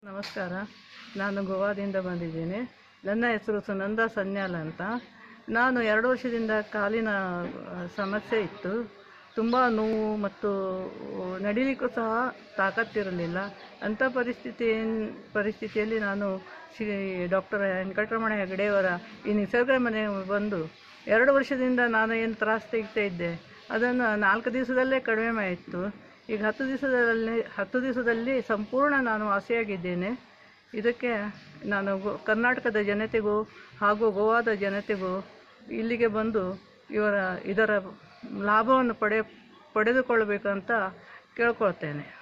ನಮಸ್ಕಾರ ನಾನು ಗೋವಾದಿಂದ ಬಂದಿದ್ದೇನೆ ನನ್ನ ಹೆಸರು ಸುನಂದ ಸನ್ಯಾಲ್ ಅಂತ ನಾನು ಎರಡು ವರ್ಷದಿಂದ ಕಾಲಿನ ಆ, ಸಮಸ್ಯೆ ಇತ್ತು ತುಂಬ ನೋವು ಮತ್ತು ನಡಿಲಿಕ್ಕೂ ಸಹ ತಾಕತ್ತಿರಲಿಲ್ಲ ಅಂಥ ಪರಿಸ್ಥಿತಿ ಪರಿಸ್ಥಿತಿಯಲ್ಲಿ ನಾನು ಶ್ರೀ ಡಾಕ್ಟರ್ ವೆಂಕಟರಮಣ ಹೆಗಡೆಯವರ ಈ ನಿಸರ್ಗ ಮನೆಗೆ ಬಂದು ಎರಡು ವರ್ಷದಿಂದ ನಾನು ಏನು ತ್ರಾಸು ತೆಗಿತಾ ಇದ್ದೆ ಅದನ್ನು ನಾಲ್ಕು ದಿವಸದಲ್ಲೇ ಕಡಿಮೆ ಆಯಿತು ಈಗ ಹತ್ತು ದಿವಸದಲ್ಲಿ ಹತ್ತು ದಿವಸದಲ್ಲಿ ಸಂಪೂರ್ಣ ನಾನು ವಾಸಿಯಾಗಿದ್ದೇನೆ ಇದಕ್ಕೆ ನಾನು ಗೋ ಕರ್ನಾಟಕದ ಜನತೆಗೂ ಹಾಗೂ ಗೋವಾದ ಜನತೆಗೂ ಇಲ್ಲಿಗೆ ಬಂದು ಇವರ ಇದರ ಲಾಭವನ್ನು ಪಡೆ ಪಡೆದುಕೊಳ್ಳಬೇಕಂತ ಕೇಳ್ಕೊಳ್ತೇನೆ